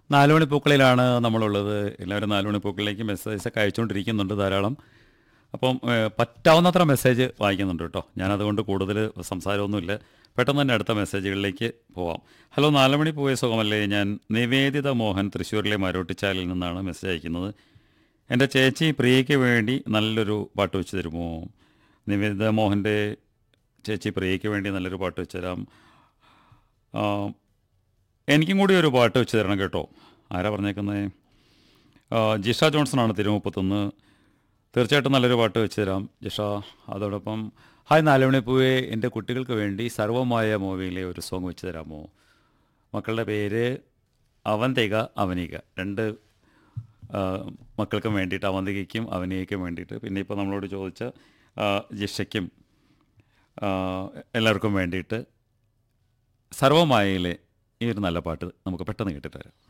നാലുമണി പൂക്കളിലാണ് നമ്മളുള്ളത് എല്ലാവരും നാലുമണി പൂക്കളിലേക്ക് മെസ്സേജ് ഒക്കെ അയച്ചുകൊണ്ടിരിക്കുന്നുണ്ട് ധാരാളം അപ്പം ഏഹ്, പറ്റാവുന്നത്ര മെസ്സേജ് വായിക്കുന്നുണ്ട് കേട്ടോ ഞാനതുകൊണ്ട് കൂടുതൽ സംസാരമൊന്നുമില്ല പെട്ടെന്ന് തന്നെ അടുത്ത മെസ്സേജുകളിലേക്ക് പോവാം ഹലോ നാലുമണി പോയ സുഖമല്ലേ ഞാൻ നിവേദിത മോഹൻ തൃശ്ശൂരിലെ മരോട്ടിച്ചാലിൽ നിന്നാണ് മെസ്സേജ് അയക്കുന്നത് എൻ്റെ ചേച്ചി പ്രിയയ്ക്ക് വേണ്ടി നല്ലൊരു പാട്ട് വെച്ച് തരുമോ നിവേദിത മോഹൻ്റെ ചേച്ചി പ്രിയയ്ക്ക് വേണ്ടി നല്ലൊരു പാട്ട് വെച്ച് തരാം ആ, എനിക്കും കൂടി ഒരു പാട്ട് വെച്ച് തരണം കേട്ടോ ആരാ പറഞ്ഞേക്കുന്നത് ആ, ജിഷ ജോൺസൺ ആണ് തിരുമുപ്പത്തൊന്ന് തീർച്ചയായിട്ടും നല്ലൊരു പാട്ട് വെച്ച് തരാം ജിഷ അതോടൊപ്പം ഹായ് നാലുമണിപ്പൂവെ എൻ്റെ കുട്ടികൾക്ക് വേണ്ടി സർവമായ മൂവിയിലെ ഒരു സോങ് വെച്ച് തരാമോ മക്കളുടെ പേര് അവന്തിക അവനിക രണ്ട് ആ, മക്കൾക്കും വേണ്ടിയിട്ട് അവന്തികയ്ക്കും അവനികയ്ക്കും വേണ്ടിയിട്ട് പിന്നെ ഇപ്പോൾ നമ്മളോട് ചോദിച്ച ആ, ജിഷയ്ക്കും ആ, എല്ലാവർക്കും വേണ്ടിയിട്ട് സർവമായയിലെ ഈ ഒരു നല്ല പാട്ട് നമുക്ക് പെട്ടെന്ന് കേട്ടിട്ട് വരാം